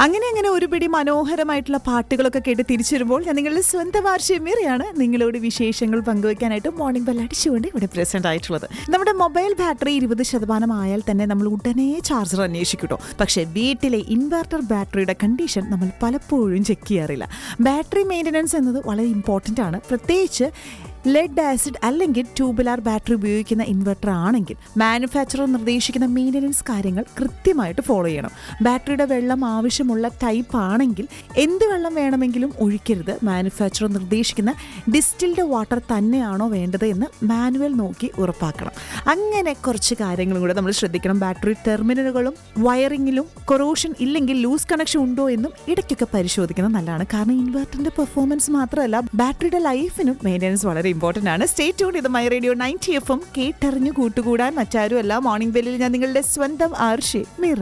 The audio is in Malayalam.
അങ്ങനെ അങ്ങനെ ഒരു പിടി മനോഹരമായിട്ടുള്ള പാട്ടുകളൊക്കെ കേട്ട് തിരിച്ചു വരുമ്പോൾ ഞാൻ നിങ്ങളുടെ സ്വന്തം ആർഷ്യമീറിയാണ് നിങ്ങളോട് വിശേഷങ്ങൾ പങ്കുവയ്ക്കാനായിട്ട് മോർണിംഗ് ബെൽ അടിച്ചുകൊണ്ട് ഇവിടെ പ്രസന്റ് ആയിട്ടുള്ളത് നമ്മുടെ മൊബൈൽ ബാറ്ററി ഇരുപത് ശതമാനം ആയാൽ തന്നെ നമ്മൾ ഉടനെ ചാർജർ അന്വേഷിക്കും കേട്ടോ പക്ഷേ വീട്ടിലെ ഇൻവെർട്ടർ ബാറ്ററിയുടെ കണ്ടീഷൻ നമ്മൾ പലപ്പോഴും ചെക്ക് ചെയ്യാറില്ല ബാറ്ററി മെയിൻ്റനൻസ് എന്നത് വളരെ ഇമ്പോർട്ടൻ്റ് ആണ് പ്രത്യേകിച്ച് ലെഡ് ആസിഡ് അല്ലെങ്കിൽ ട്യൂബുലാർ ബാറ്ററി ഉപയോഗിക്കുന്ന ഇൻവെർട്ടർ ആണെങ്കിൽ മാനുഫാക്ചറർ നിർദ്ദേശിക്കുന്ന മെയിൻ്റനൻസ് കാര്യങ്ങൾ കൃത്യമായിട്ട് ഫോളോ ചെയ്യണം ബാറ്ററിയുടെ വെള്ളം ആവശ്യമുള്ള ടൈപ്പ് ആണെങ്കിൽ എന്ത് വെള്ളം വേണമെങ്കിലും ഒഴിക്കരുത് മാനുഫാക്ചറർ നിർദ്ദേശിക്കുന്ന ഡിസ്റ്റിൽഡ് വാട്ടർ തന്നെയാണോ വേണ്ടത് എന്ന് മാനുവൽ നോക്കി ഉറപ്പാക്കണം അങ്ങനെ കുറച്ച് കാര്യങ്ങളും കൂടെ നമ്മൾ ശ്രദ്ധിക്കണം ബാറ്ററി ടെർമിനലുകളും വയറിങ്ങിലും കൊറോഷൻ ഇല്ലെങ്കിൽ ലൂസ് കണക്ഷൻ ഉണ്ടോ എന്നും ഇടയ്ക്കൊക്കെ പരിശോധിക്കുന്നത് നല്ലതാണ് കാരണം ഇൻവെർട്ടറിന്റെ പെർഫോമൻസ് മാത്രമല്ല ബാറ്ററിയുടെ ലൈഫിനും മെയിൻ്റനൻസ് വളരെ ഇമ്പോർട്ടൻ്റ് ആണ് സ്റ്റേ ട്യൂൺ ഇത് മൈ റേഡിയോ നയൻറ്റി എഫ് എം കേട്ടറിഞ്ഞു കൂട്ടുകൂടാൻ മറ്റാരും അല്ല മോർണിംഗ് ബെല്ലിൽ ഞാൻ നിങ്ങളുടെ സ്വന്തം ആർഷി മീറ